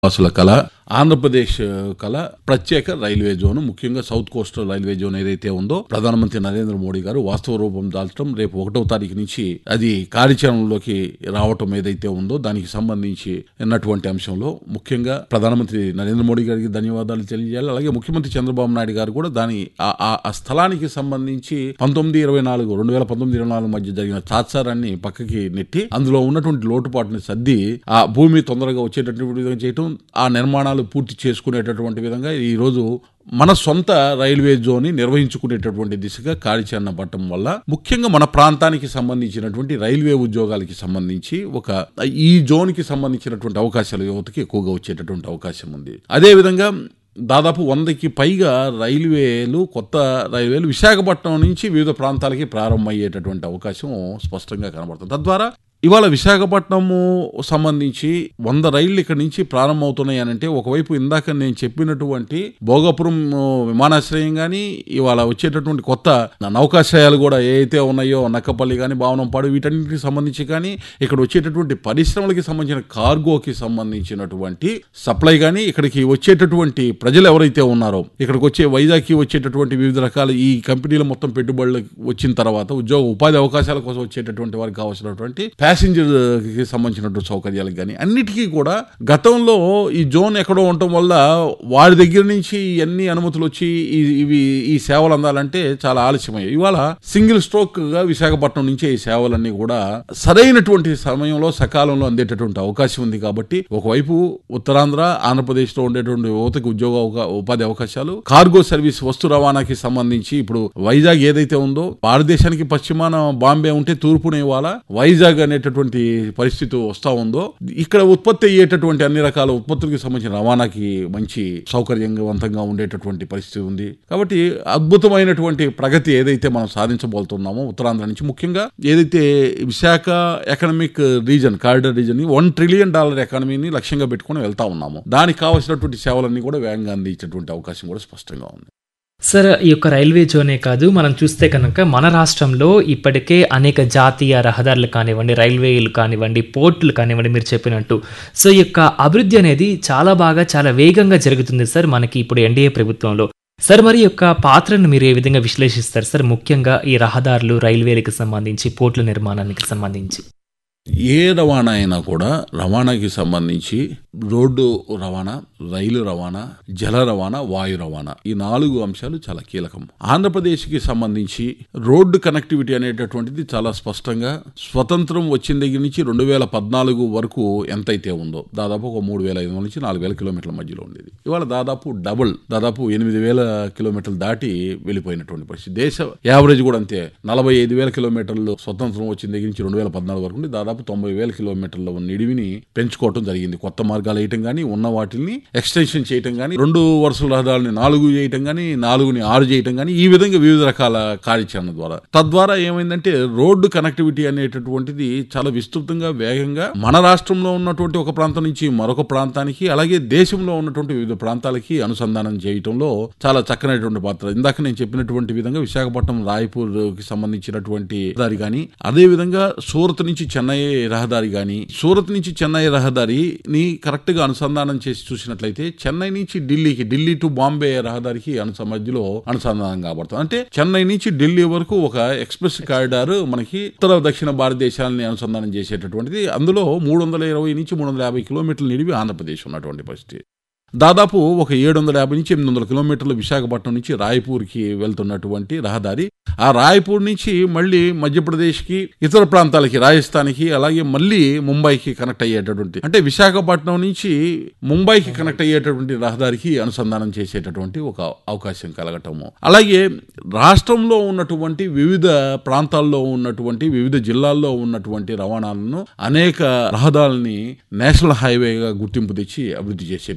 వాసుల కళ ఆంధ్రప్రదేశ్ కళ ప్రత్యేక రైల్వే జోన్ ముఖ్యంగా సౌత్ కోస్టల్ రైల్వే జోన్ ఏదైతే ఉందో ప్రధానమంత్రి నరేంద్ర మోడీ గారు వాస్తవ రూపం దాల్చడం రేపు ఒకటో తారీఖు నుంచి అది కార్యాచరణలోకి రావటం ఏదైతే ఉందో దానికి సంబంధించి ఉన్నటువంటి అంశంలో ముఖ్యంగా ప్రధానమంత్రి నరేంద్ర మోడీ గారికి ధన్యవాదాలు తెలియజేయాలి అలాగే ముఖ్యమంత్రి చంద్రబాబు నాయుడు గారు కూడా దాని ఆ- ఆ- ఆ స్థలానికి సంబంధించి పంతొమ్మిది ఇరవై నాలుగు రెండు వేల పంతొమ్మిది ఇరవై నాలుగు మధ్య జరిగిన తాత్సారాన్ని పక్కకి నెట్టి అందులో ఉన్నటువంటి లోటుపాటుని సర్ది ఆ భూమి తొందరగా వచ్చేటటువంటి విధంగా చేయటం ఆ నిర్మాణాలు పూర్తి చేసుకునేటటువంటి విధంగా ఈ రోజు మన సొంత రైల్వే జోన్ నిర్వహించుకునేటటువంటి దిశగా కార్యాచరణ పట్టడం వల్ల ముఖ్యంగా మన ప్రాంతానికి సంబంధించినటువంటి రైల్వే ఉద్యోగాలకి సంబంధించి ఒక ఈ జోన్ కి సంబంధించినటువంటి అవకాశాలు యువతకి ఎక్కువగా వచ్చేటటువంటి అవకాశం ఉంది అదే విధంగా దాదాపు వందకి పైగా రైల్వేలు కొత్త రైల్వేలు విశాఖపట్నం నుంచి వివిధ ప్రాంతాలకి ప్రారంభమయ్యేటటువంటి అవకాశం స్పష్టంగా కనబడుతుంది తద్వారా ఇవాళ విశాఖపట్నము సంబంధించి వంద రైళ్లు ఇక్కడి నుంచి ప్రారంభమవుతున్నాయి అని అంటే ఒకవైపు ఇందాక నేను చెప్పినటువంటి భోగపురం ఆ, విమానాశ్రయం కానీ ఇవాళ వచ్చేటటువంటి కొత్త నౌకాశ్రయాలు కూడా ఏవైతే ఉన్నాయో నక్కపల్లి కానీ భావనంపాడు వీటన్నిటికి సంబంధించి కానీ ఇక్కడ వచ్చేటటువంటి పరిశ్రమలకి సంబంధించిన కార్గోకి సంబంధించినటువంటి సప్లై కానీ ఇక్కడికి వచ్చేటటువంటి ప్రజలు ఎవరైతే ఉన్నారో ఇక్కడికి వచ్చే వైజాగ్కి వచ్చేటటువంటి వివిధ రకాల ఈ కంపెనీల మొత్తం పెట్టుబడులు వచ్చిన తర్వాత ఉద్యోగ ఉపాధి అవకాశాల కోసం వచ్చేటటువంటి వారికి కావాల్సినటువంటి ప్యాసింజర్ కి సంబంధించినటువంటి సౌకర్యాలకు కానీ అన్నిటికీ కూడా గతంలో ఈ జోన్ ఎక్కడో ఉండటం వల్ల వారి దగ్గర నుంచి అన్ని అనుమతులు వచ్చి ఈ- ఇవి ఈ సేవలు అందాలంటే చాలా ఆలస్యమయ్యాయి ఇవాళ సింగిల్ స్ట్రోక్ గా విశాఖపట్నం నుంచే ఈ సేవలన్నీ కూడా సరైనటువంటి సమయంలో సకాలంలో అందేటటువంటి అవకాశం ఉంది కాబట్టి ఒకవైపు ఉత్తరాంధ్ర ఆంధ్రప్రదేశ్ లో ఉండేటువంటి యువతకు ఉద్యోగ అవకా- ఉపాధి అవకాశాలు కార్గో సర్వీస్ వస్తు రవాణాకి సంబంధించి ఇప్పుడు వైజాగ్ ఏదైతే ఉందో భారతదేశానికి పశ్చిమాన బాంబే ఉంటే తూర్పున ఇవాళ వైజాగ్ అనేటటువంటి పరిస్థితి వస్తా ఉందో ఇక్కడ ఉత్పత్తి అయ్యేటటువంటి అన్ని రకాల ఉత్పత్తులకు సంబంధించిన రవాణాకి మంచి సౌకర్యవంతంగా ఉండేటటువంటి పరిస్థితి ఉంది కాబట్టి అద్భుతమైనటువంటి ప్రగతి ఏదైతే మనం సాధించబోతున్నామో ఉత్తరాంధ్ర నుంచి ముఖ్యంగా ఏదైతే Visakha economic region corridor region one trillion dollar ఎకానమీని లక్ష్యంగా పెట్టుకుని వెళ్తా ఉన్నాము దానికి కావాల్సినటువంటి సేవలన్నీ కూడా వేగంగా అందించేటువంటి అవకాశం కూడా స్పష్టంగా ఉంది సార్ ఈ యొక్క రైల్వే జోనే కాదు మనం చూస్తే కనుక మన రాష్ట్రంలో ఇప్పటికే అనేక జాతీయ రహదారులు కానివ్వండి రైల్వేలు కానివ్వండి పోర్టులు కానివ్వండి మీరు చెప్పినట్టు సో ఈ యొక్క అభివృద్ధి అనేది చాలా బాగా చాలా వేగంగా జరుగుతుంది సార్ మనకి ఇప్పుడు ఎన్డీఏ ప్రభుత్వంలో సార్ మరి ఈ యొక్క పాత్రను మీరు ఏ విధంగా విశ్లేషిస్తారు సార్ ముఖ్యంగా ఈ రహదారులు రైల్వేలకు సంబంధించి పోర్టుల నిర్మాణానికి సంబంధించి ఏ రవాణా అయినా కూడా రవాణాకి సంబంధించి రోడ్డు రవాణా రైలు రవాణా జల రవాణా వాయు రవాణా ఈ నాలుగు అంశాలు చాలా కీలకం ఆంధ్రప్రదేశ్కి సంబంధించి రోడ్డు కనెక్టివిటీ అనేటటువంటిది చాలా స్పష్టంగా స్వతంత్రం వచ్చిన దగ్గర నుంచి రెండు వేల పద్నాలుగు వరకు ఎంతైతే ఉందో దాదాపు ఒక మూడు వేల ఐదు వందల నుంచి నాలుగు వేల కిలోమీటర్ల మధ్యలో ఉండేది ఇవాళ దాదాపు డబుల్ దాదాపు ఎనిమిది వేల కిలోమీటర్లు దాటి వెళ్ళిపోయినటువంటి పరిస్థితి దేశ యావరేజ్ కూడా అంతే నలభై ఐదు వేల కిలోమీటర్లు స్వతంత్రం వచ్చిన దగ్గర నుంచి రెండు వేల పద్నాలుగు వరకు ఉండి దాదాపు తొంభై వేల కిలోమీటర్ల నిడివిని పెంచుకోవటం జరిగింది కొత్త మార్గాలు వేయటం కానీ ఉన్న వాటిని ఎక్స్టెన్షన్ చేయటం కానీ రెండు వరుసల రహదారులని నాలుగు చేయటం కానీ నాలుగుని ఆరు చేయటం కానీ ఈ విధంగా వివిధ రకాల కార్యాచరణ ద్వారా తద్వారా ఏమైందంటే రోడ్డు కనెక్టివిటీ అనేటటువంటిది చాలా విస్తృతంగా వేగంగా మన రాష్ట్రంలో ఉన్నటువంటి ఒక ప్రాంతం నుంచి మరొక ప్రాంతానికి అలాగే దేశంలో ఉన్నటువంటి వివిధ ప్రాంతాలకి అనుసంధానం చేయటంలో చాలా చక్కనైనటువంటి పాత్ర ఇందాక నేను చెప్పినటువంటి విధంగా విశాఖపట్నం రాయపూర్ కి సంబంధించినటువంటి రహదారి కానీ అదే విధంగా సూరత్ నుంచి చెన్నై రహదారి కానీ సూరత్ నుంచి చెన్నై రహదారిని కరెక్ట్ గా అనుసంధానం చేసి చూసినట్లయితే చెన్నై నుంచి ఢిల్లీకి ఢిల్లీ టు బాంబే రహదారికి అనుస మధ్యలో అనుసంధానం కాబడుతుంది అంటే చెన్నై నుంచి ఢిల్లీ వరకు ఒక ఎక్స్ప్రెస్ కారిడార్ మనకి ఉత్తర దక్షిణ భారతదేశాలని అనుసంధానం చేసేటటువంటిది అందులో మూడు వందల ఇరవై నుంచి మూడు వందల యాభై కిలోమీటర్ల నిడివి ఆంధ్రప్రదేశ్ ఉన్నటువంటి పరిస్థితి దాదాపు ఒక ఏడు వందల యాభై నుంచి ఎనిమిది వందల కిలోమీటర్లు విశాఖపట్నం నుంచి రాయ్పూర్కి వెళ్తున్నటువంటి రహదారి ఆ రాయ్పూర్ నుంచి మళ్ళీ మధ్యప్రదేశ్కి ఇతర ప్రాంతాలకి రాజస్థాన్కి అలాగే మళ్ళీ ముంబైకి కనెక్ట్ అయ్యేటటువంటి అంటే విశాఖపట్నం నుంచి ముంబైకి కనెక్ట్ అయ్యేటటువంటి రహదారికి అనుసంధానం చేసేటటువంటి ఒక అవకాశం కలగటము అలాగే రాష్ట్రంలో ఉన్నటువంటి వివిధ ప్రాంతాల్లో ఉన్నటువంటి వివిధ జిల్లాల్లో ఉన్నటువంటి రవాణాలను అనేక రహదారులని నేషనల్ హైవేగా గుర్తింపు తెచ్చి అభివృద్ధి చేసేటటువంటి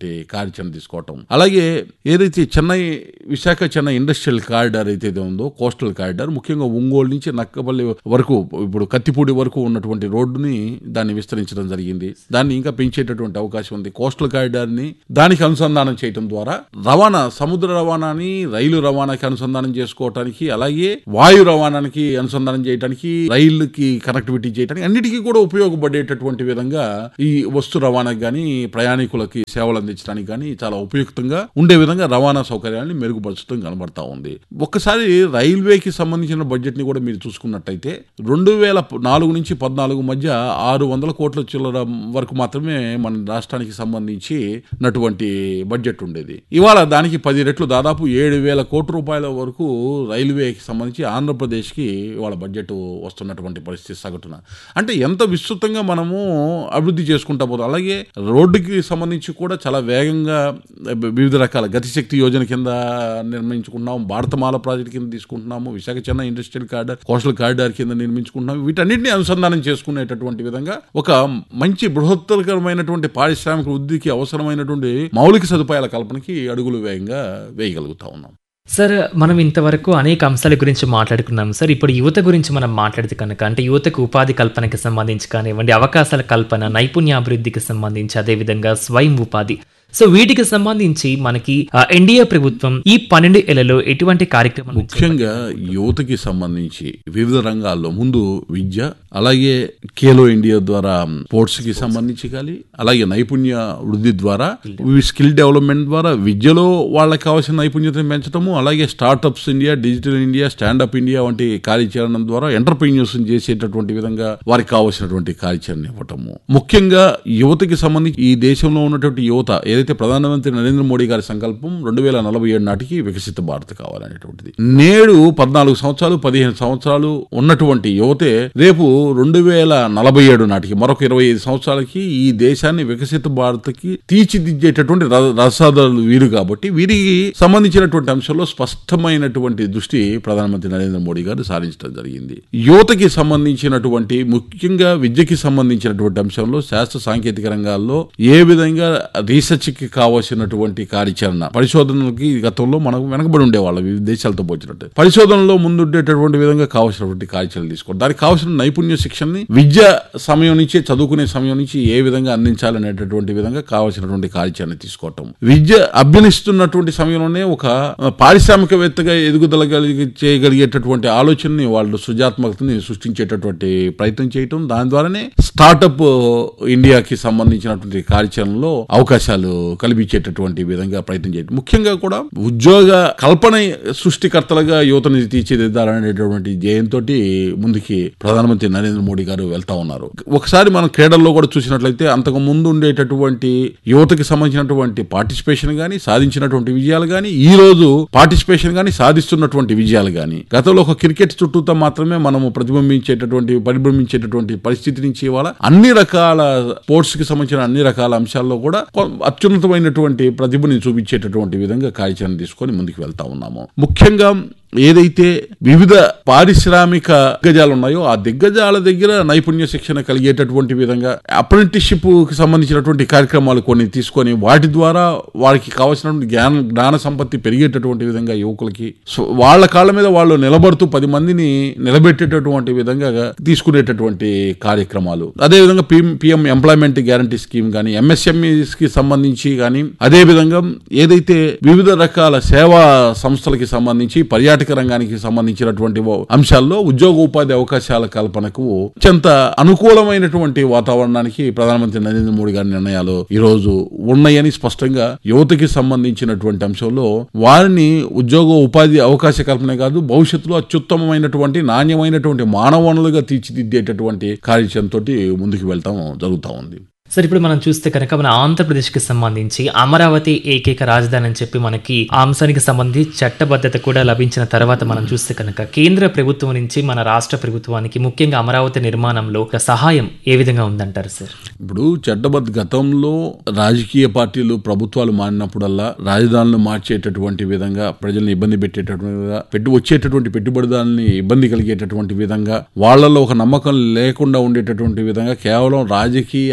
చేసేటటువంటి కార్యాచరణ తీసుకోవటం అలాగే ఏదైతే చెన్నై విశాఖ చెన్నై ఇండస్ట్రియల్ కారిడార్ అయితే ఉందో కోస్టల్ కారిడార్ ముఖ్యంగా ఒంగోలు నుంచి నక్కపల్లి వరకు ఇప్పుడు కత్తిపూడి వరకు ఉన్నటువంటి రోడ్డుని దాన్ని విస్తరించడం జరిగింది దాన్ని ఇంకా పెంచేటటువంటి అవకాశం ఉంది కోస్టల్ కారిడార్ ని దానికి అనుసంధానం చేయడం ద్వారా రవాణా సముద్ర రవాణాని రైలు రవాణాకి అనుసంధానం చేసుకోవటానికి అలాగే వాయు రవాణానికి అనుసంధానం చేయడానికి రైలుకి కనెక్టివిటీ చేయడానికి అన్నిటికీ కూడా ఉపయోగపడేటటువంటి విధంగా ఈ వస్తు రవాణాకి కానీ ప్రయాణికులకి సేవలు అందించడానికి కానీ చాలా ఉపయుక్తంగా ఉండే విధంగా రవాణా సౌకర్యాన్ని మెరుగుపరచడం కనబడతా ఉంది ఒక్కసారి రైల్వేకి సంబంధించిన బడ్జెట్ ని కూడా మీరు చూసుకున్నట్టయితే రెండు వేల నాలుగు నుంచి పద్నాలుగు మధ్య ఆరు వందల కోట్ల చిల్లర వరకు మాత్రమే మన రాష్ట్రానికి సంబంధించి నటువంటి బడ్జెట్ ఉండేది ఇవాళ దానికి పది రెట్లు దాదాపు ఏడు వేల కోట్ల రూపాయల వరకు రైల్వేకి సంబంధించి ఆంధ్రప్రదేశ్కి ఇవాళ బడ్జెట్ వస్తున్నటువంటి పరిస్థితి సగటున అంటే ఎంత విస్తృతంగా మనము అభివృద్ధి చేసుకుంటా పోతాం అలాగే రోడ్డుకి సంబంధించి కూడా చాలా వేగంగా వివిధ రకాల గతిశక్తి యోజన కింద నిర్మించుకుంటున్నాము భారతమాల ప్రాజెక్ట్ కింద తీసుకుంటున్నాము Visakha Chennai industrial corridor coastal corridor కింద నిర్మించుకుంటున్నాము వీటన్నిటిని అనుసంధానం చేసుకునేటటువంటి విధంగా ఒక మంచి బృహత్తరకరమైనటువంటి పారిశ్రామిక వృద్ధికి అవసరమైనటువంటి మౌలిక సదుపాయాల కల్పనకి అడుగులు వేగంగా వేయగలుగుతా ఉన్నాం సార్ మనం ఇంతవరకు అనేక అంశాల గురించి మాట్లాడుకున్నాం సార్ ఇప్పుడు యువత గురించి మనం మాట్లాడితే కనుక అంటే యువతకు ఉపాధి కల్పనకి సంబంధించి కానివ్వండి అవకాశాల కల్పన నైపుణ్యాభివృద్ధికి సంబంధించి అదేవిధంగా స్వయం ఉపాధి సో వీటికి సంబంధించి మనకి ఆ, ఎన్డీఏ ప్రభుత్వం ఈ పన్నెండు ఏళ్లలో ఎటువంటి కార్యక్రమాలు ముఖ్యంగా యువతకి సంబంధించి వివిధ రంగాల్లో ముందు విద్య అలాగే ఖేలో ఇండియా ద్వారా స్పోర్ట్స్ కి సంబంధించి కానీ అలాగే నైపుణ్య వృద్ధి ద్వారా స్కిల్ డెవలప్మెంట్ ద్వారా విద్యలో వాళ్ళకి కావాల్సిన నైపుణ్యతను పెంచడము అలాగే startups India digital India standup India వంటి కార్యాచరణ ద్వారా ఎంటర్ప్రీన్యూర్స్ చేసేటటువంటి విధంగా వారికి కావాల్సినటువంటి కార్యాచరణ ఇవ్వటము ముఖ్యంగా యువతకి సంబంధించి ఈ దేశంలో ఉన్నటువంటి యువత ఏదైతే ప్రధానమంత్రి నరేంద్ర మోడీ గారి సంకల్పం రెండు వేల నలభై ఏడు నాటికి వికసిత భారత్ కావాలనేటువంటిది నేడు పద్నాలుగు సంవత్సరాలు పదిహేను సంవత్సరాలు ఉన్నటువంటి యువతే రేపు రెండు వేల నలభై ఏడు నాటికి మరొక ఇరవై ఐదు సంవత్సరాలకి ఈ దేశాన్ని వికసిత భారత్కి తీర్చిదిద్దేటటువంటి ర- రసాదాలు వీరు కాబట్టి వీరికి సంబంధించినటువంటి అంశంలో స్పష్టమైనటువంటి దృష్టి ప్రధానమంత్రి నరేంద్ర మోడీ గారు సారించడం జరిగింది యువతకి సంబంధించినటువంటి ముఖ్యంగా విద్యకి సంబంధించినటువంటి అంశంలో శాస్త్ర సాంకేతిక రంగాల్లో ఏ విధంగా రీసెర్చ్ కి కావాల్సినటువంటి కార్యాచరణ పరిశోధనలకి గతంలో మనకు వెనకబడి ఉండేవాళ్ళం వివిధ దేశాలతో పోల్చినట్టు పరిశోధనలో ముందుండేటటువంటి విధంగా కావాల్సినటువంటి కార్యాచరణ తీసుకోవడం దానికి కావాల్సిన నైపుణ్య శిక్షణని విద్య సమయం నుంచే చదువుకునే సమయం నుంచి ఏ విధంగా అందించాలనేటటువంటి విధంగా కావాల్సినటువంటి కార్యాచరణ తీసుకోవటం విద్య అభ్యనిస్తున్నటువంటి సమయంలోనే ఒక ఆ, పారిశ్రామికవేత్తగా ఎదుగుదల కలిగి చేయగలిగేటటువంటి ఆలోచనని వాళ్ళు సృజాత్మకతని సృష్టించేటటువంటి ప్రయత్నం చేయటం దాని ద్వారానే స్టార్టప్ ఇండియాకి సంబంధించినటువంటి కార్యాచరణలో అవకాశాలు కల్పించేటటువంటి విధంగా ప్రయత్నం చేయటం ముఖ్యంగా కూడా ఉద్యోగ కల్పన సృష్టికర్తలుగా యువతని తీర్చిదిద్దాలనేటటువంటి ధ్యేయంతో ముందుకి ప్రధానమంత్రి నరేంద్ర మోడీ గారు వెళ్తా ఉన్నారు ఒకసారి మనం క్రీడల్లో కూడా చూసినట్లయితే అంతకు ముందు ఉండేటటువంటి యువతకి సంబంధించినటువంటి పార్టిసిపేషన్ గానీ సాధించినటువంటి విజయాలు గానీ ఈ రోజు పార్టిసిపేషన్ గానీ సాధిస్తున్నటువంటి విజయాలు గానీ గతంలో ఒక క్రికెట్ చుట్టూతో మాత్రమే మనము ప్రతిబింబించేటటువంటి పరిభ్రమించేటటువంటి పరిస్థితి నుంచి ఇవాళ అన్ని రకాల స్పోర్ట్స్ కి సంబంధించిన అన్ని రకాల అంశాల్లో కూడా కొ- అత్యున్నతమైనటువంటి ప్రతిభని చూపించేటటువంటి విధంగా కార్యాచరణ తీసుకొని ముందుకు వెళ్తా ఉన్నాము ముఖ్యంగా ఏదైతే వివిధ పారిశ్రామిక దిగ్గజాలు ఉన్నాయో ఆ దిగ్గజాల దగ్గర నైపుణ్య శిక్షణ కలిగేటటువంటి విధంగా అప్రెంటిస్షిప్ కి సంబంధించినటువంటి కార్యక్రమాలు కొన్ని తీసుకొని వాటి ద్వారా వారికి కావాల్సినటువంటి జ్ఞాన జ్ఞాన సంపత్తి పెరిగేటటువంటి విధంగా యువకులకి సో వాళ్ళ కాళ్ళ మీద వాళ్ళు నిలబడుతూ పది మందిని నిలబెట్టేటటువంటి విధంగా తీసుకునేటటువంటి కార్యక్రమాలు అదే విధంగా పిఎం ఎంప్లాయ్మెంట్ గ్యారంటీ స్కీమ్ కానీ ఎంఎస్ఎంఈస్ కి సంబంధించి కానీ అదే విధంగా ఏదైతే వివిధ రకాల సేవా సంస్థలకి సంబంధించి పర్యాటక రంగానికి సంబంధించినటువంటి ఓ అంశాల్లో ఉద్యోగ ఉపాధి అవకాశాల కల్పనకు అత్యంత అనుకూలమైనటువంటి వాతావరణానికి ప్రధానమంత్రి నరేంద్ర మోడీ గారి నిర్ణయాలు ఈ రోజు ఉన్నాయని స్పష్టంగా యువతకి సంబంధించినటువంటి అంశంలో వారిని ఉద్యోగ ఉపాధి అవకాశ కల్పనే కాదు భవిష్యత్తులో అత్యుత్తమమైనటువంటి నాణ్యమైనటువంటి మానవ వనరులుగా తీర్చిదిద్దేటటువంటి కార్యాచరణతో ముందుకు వెళ్తాం జరుగుతూ ఉంది సార్ ఇప్పుడు మనం చూస్తే కనుక మన ఆంధ్రప్రదేశ్కి సంబంధించి అమరావతి ఏకైక రాజధాని అని చెప్పి మనకి ఆ అంశానికి సంబంధించి చట్టబద్ధత కూడా లభించిన తర్వాత మనం చూస్తే కనుక కేంద్ర ప్రభుత్వం నుంచి మన రాష్ట్ర ప్రభుత్వానికి ముఖ్యంగా అమరావతి నిర్మాణంలో ఒక సహాయం ఏ విధంగా ఉందంటారు సార్ ఇప్పుడు చట్టబద్ధ గతంలో రాజకీయ పార్టీలు ప్రభుత్వాలు మారినప్పుడల్లా రాజధానులు మార్చేటటువంటి విధంగా ప్రజల్ని ఇబ్బంది పెట్టేటటువంటి విధంగా, పెట్టు వచ్చేటటువంటి పెట్టుబడిదారుల్ని ఇబ్బంది కలిగేటటువంటి విధంగా వాళ్ళలో ఒక నమ్మకం లేకుండా ఉండేటటువంటి విధంగా కేవలం రాజకీయ అవకాశ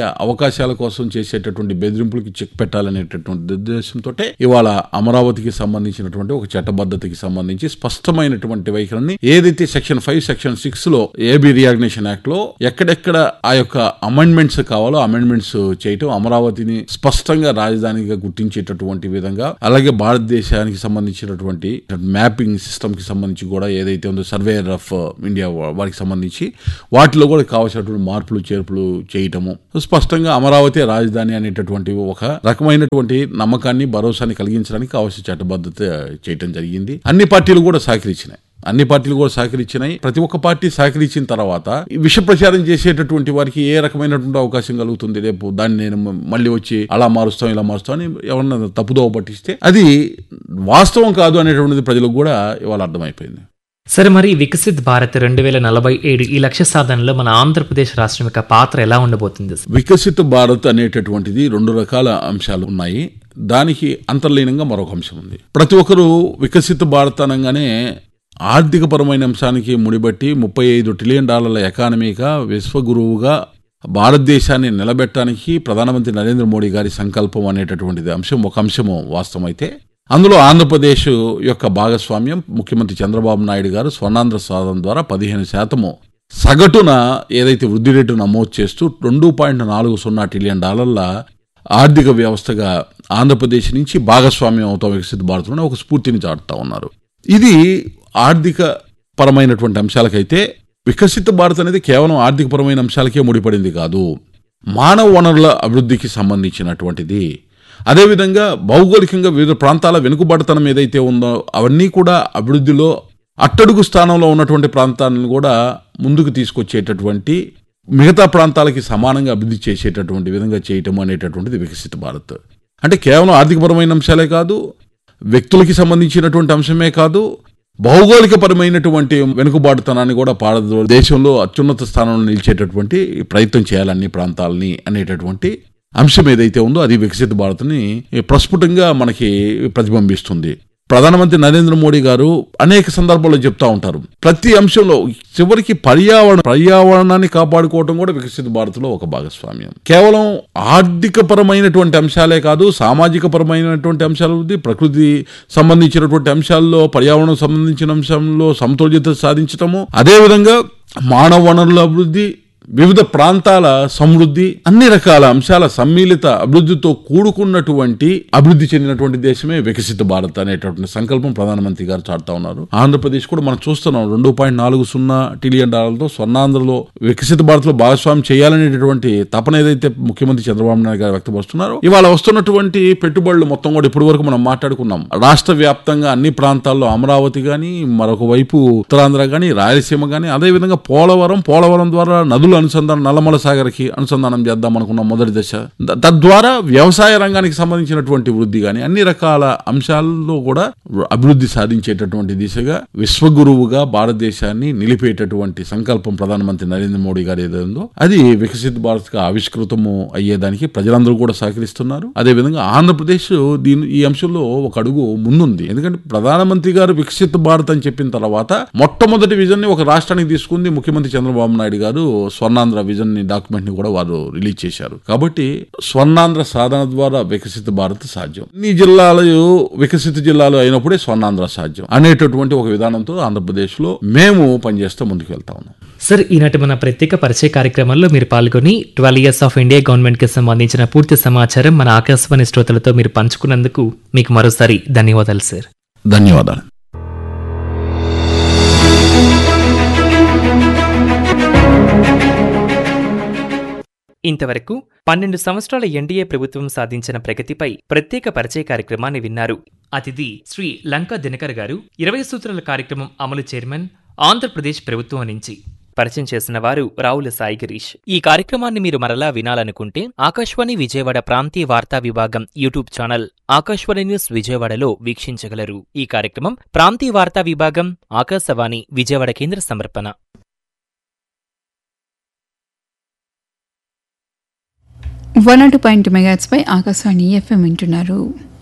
అవకాశాల కోసం చేసేటటువంటి బెదిరింపులకి చెక్ పెట్టాలనేటటువంటి ఉద్దేశంతో ఇవాళ అమరావతికి సంబంధించినటువంటి ఒక చట్టబద్ధతకి సంబంధించి స్పష్టమైనటువంటి వైఖరిని ఏదైతే సెక్షన్ ఫైవ్ సెక్షన్ సిక్స్ లో ఏబి రియాగ్నేషన్ యాక్ట్ లో ఎక్కడెక్కడ ఆ యొక్క అమెండ్మెంట్స్ కావాలో అమెండ్మెంట్స్ చేయటం అమరావతిని స్పష్టంగా రాజధానిగా గుర్తించేటటువంటి విధంగా అలాగే భారతదేశానికి సంబంధించినటువంటి మ్యాపింగ్ సిస్టమ్ కి సంబంధించి కూడా ఏదైతే ఉందో సర్వేయర్ ఆఫ్ ఇండియా వారికి సంబంధించి వాటిలో కూడా కావాల్సినటువంటి మార్పులు చేర్పులు చేయటము స్పష్టంగా అమరావతి రాజధాని అనేటటువంటి ఒక రకమైనటువంటి నమ్మకాన్ని భరోసాని కలిగించడానికి కావాల్సిన చట్టబద్ధత చేయటం జరిగింది అన్ని పార్టీలు కూడా సహకరించినాయి అన్ని పార్టీలు కూడా సహకరించినాయి ప్రతి ఒక్క పార్టీ సహకరించిన తర్వాత ఈ విష ప్రచారం చేసేటటువంటి వారికి ఏ రకమైనటువంటి అవకాశం కలుగుతుంది రేపు దాన్ని నేను మ- మళ్ళీ వచ్చి అలా మారుస్తాం ఇలా మారుస్తాం అని ఎవరన్నా తప్పుదోవ పట్టిస్తే అది వాస్తవం కాదు అనేటువంటిది ప్రజలకు కూడా ఇవాళ అర్థమైపోయింది సరే మరి వికసిత్ భారత్ రెండు వేల నలభై ఏడు ఈ లక్ష్య సాధనలో మన ఆంధ్రప్రదేశ్ రాష్ట్రం యొక్క పాత్ర ఎలా ఉండబోతుంది సార్? వికసిత భారత్ అనేటటువంటిది రెండు రకాల అంశాలు ఉన్నాయి దానికి అంతర్లీనంగా మరొక అంశం ఉంది ప్రతి ఒక్కరూ వికసిత భారత్ అనగానే ఆర్థికపరమైన అంశానికి ముడిబట్టి ముప్పై ఐదు ట్రిలియన్ డాలర్ల ఎకానమీగా విశ్వగురువుగా భారతదేశాన్ని నిలబెట్టడానికి ప్రధానమంత్రి నరేంద్ర మోడీ గారి సంకల్పం అనేటటువంటిది అంశం ఒక అంశము వాస్తవమైతే అందులో ఆంధ్రప్రదేశ్ యొక్క భాగస్వామ్యం ముఖ్యమంత్రి చంద్రబాబు నాయుడు గారు స్వర్ణాంధ్ర సాధన ద్వారా పదిహేను శాతము సగటున ఏదైతే వృద్ధి రేటు నమోదు చేస్తూ రెండు పాయింట్ నాలుగు సున్నా ట్రిలియన్ డాలర్ల ఆర్థిక వ్యవస్థగా ఆంధ్రప్రదేశ్ నుంచి భాగస్వామ్యం అవుతాం వికసిత భారత్లోనే ఒక స్ఫూర్తిని చాటుతా ఉన్నారు ఇది ఆర్థిక పరమైనటువంటి అంశాలకైతే వికసిత భారత్ అనేది కేవలం ఆర్థిక పరమైన అంశాలకే ముడిపడింది కాదు మానవ వనరుల అభివృద్ధికి సంబంధించినటువంటిది అదేవిధంగా భౌగోళికంగా వివిధ ప్రాంతాల వెనుకబడతనం ఏదైతే ఉందో అవన్నీ కూడా అభివృద్ధిలో అట్టడుగు స్థానంలో ఉన్నటువంటి ప్రాంతాలను కూడా ముందుకు తీసుకొచ్చేటటువంటి మిగతా ప్రాంతాలకి సమానంగా అభివృద్ధి చేసేటటువంటి విధంగా చేయటం అనేటటువంటిది వికసిత భారత్ అంటే కేవలం ఆర్థికపరమైన అంశాలే కాదు వ్యక్తులకి సంబంధించినటువంటి అంశమే కాదు భౌగోళిక పరమైనటువంటి వెనుకబాటుతనాన్ని కూడా పారద దేశంలో అత్యున్నత స్థానంలో నిలిచేటటువంటి ప్రయత్నం చేయాలి అన్ని ప్రాంతాలని అనేటటువంటి అంశం ఏదైతే ఉందో అది వికసిత భారత్ని ప్రస్ఫుటంగా మనకి ప్రతిబింబిస్తుంది ప్రధానమంత్రి నరేంద్ర మోడీ గారు అనేక సందర్భాల్లో చెప్తా ఉంటారు ప్రతి అంశంలో చివరికి పర్యావరణ పర్యావరణాన్ని కాపాడుకోవటం కూడా వికసిత భారత్లో ఒక భాగస్వామ్యం కేవలం ఆర్థిక పరమైనటువంటి అంశాలే కాదు సామాజిక పరమైనటువంటి అంశాలు ఉంది ప్రకృతి సంబంధించినటువంటి అంశాల్లో పర్యావరణం సంబంధించిన అంశంలో సమతుల్యత సాధించటము అదేవిధంగా మానవ వనరుల అభివృద్ధి వివిధ ప్రాంతాల సమృద్ధి అన్ని రకాల అంశాల సమ్మిళిత అభివృద్ధితో కూడుకున్నటువంటి అభివృద్ధి చెందినటువంటి దేశమే వికసిత భారత్ అనేటటువంటి సంకల్పం ప్రధానమంత్రి గారు చాటుతా ఉన్నారు ఆంధ్రప్రదేశ్ కూడా మనం చూస్తున్నాం రెండు పాయింట్ నాలుగు సున్నా ట్రిలియన్ డాలర్లతో స్వర్ణాంధ్రలో వికసిత భారత్ లో భాగస్వామ్యం చేయాలనేటటువంటి తపన ఏదైతే ముఖ్యమంత్రి చంద్రబాబు నాయుడు గారు వ్యక్తపరుస్తున్నారో ఇవాళ వస్తున్నటువంటి పెట్టుబడులు మొత్తం కూడా ఇప్పటి వరకు మనం మాట్లాడుకున్నాం రాష్ట్ర వ్యాప్తంగా అన్ని ప్రాంతాల్లో అమరావతి గాని మరొక వైపు ఉత్తరాంధ్ర గాని రాయలసీమ గాని అదేవిధంగా పోలవరం పోలవరం ద్వారా నదుల అనుసంధానం నల్లమల సాగర్కి అనుసంధానం చేద్దాం అనుకున్న మొదటి దశ ద- తద్వారా వ్యవసాయ రంగానికి సంబంధించినటువంటి వృద్ధి గాని అన్ని రకాల అంశాల్లో కూడా అభివృద్ధి సాధించేటటువంటి దిశగా విశ్వగురువుగా భారతదేశాన్ని నిలిపేటటువంటి సంకల్పం ప్రధానమంత్రి నరేంద్ర మోడీ గారు ఏదైందో అది వికసిత్ భారత్ గా ఆవిష్కృతము అయ్యేదానికి ప్రజలందరూ కూడా సహకరిస్తున్నారు అదేవిధంగా ఆంధ్రప్రదేశ్ దీని ఈ అంశంలో ఒక అడుగు ముందుంది ఎందుకంటే ప్రధానమంత్రి గారు వికసిత్ భారత్ అని చెప్పిన తర్వాత మొట్టమొదటి విజన్ ని ఒక రాష్ట్రానికి తీసుకుంది ముఖ్యమంత్రి చంద్రబాబు నాయుడు గారు స్వర్ణాంధ్ర విజన్ ని డాక్యుమెంట్ ని కూడా వారు రిలీజ్ చేశారు కాబట్టి స్వర్ణాంధ్ర సాధన ద్వారా వికసిత భారత్ సాధ్యం ఈ జిల్లాలు వికసిత జిల్లాలు అయినప్పుడే స్వర్ణాంధ్ర సాధ్యం అనేటటువంటి ఒక విధానంతో ఆంధ్రప్రదేశ్ లో మేము పనిచేస్తూ ముందుకు వెళ్తా ఉన్నాం సార్ ఈనాటి మన ప్రత్యేక పరిచయ కార్యక్రమంలో మీరు పాల్గొని twelve years of India government కి సంబంధించిన పూర్తి సమాచారం మన ఆకాశవాణి శ్రోతలతో మీరు పంచుకున్నందుకు మీకు మరోసారి ధన్యవాదాలు సార్ ధన్యవాదాలు ఇంతవరకు పన్నెండు సంవత్సరాల ఎన్డీఏ ప్రభుత్వం సాధించిన ప్రగతిపై ప్రత్యేక పరిచయ కార్యక్రమాన్ని విన్నారు అతిథి శ్రీ లంకా దినకర్ గారు ఇరవై సూత్రాల కార్యక్రమం అమలు చైర్మన్ ఆంధ్రప్రదేశ్ ప్రభుత్వం నుంచి పరిచయం చేసిన వారు రావుల సాయి గిరీష్ ఈ కార్యక్రమాన్ని మీరు మరలా వినాలనుకుంటే ఆకాశవాణి విజయవాడ ప్రాంతీయ వార్తా విభాగం యూట్యూబ్ ఛానల్ ఆకాశవాణి న్యూస్ విజయవాడలో వీక్షించగలరు ఈ కార్యక్రమం ప్రాంతీయ వార్తా విభాగం ఆకాశవాణి విజయవాడ కేంద్ర సమర్పణ వన్ నాట్ పాయింట్ మెగాట్స్ పై ఆకాశవాణి ఎఫ్ఎం వింటున్నారు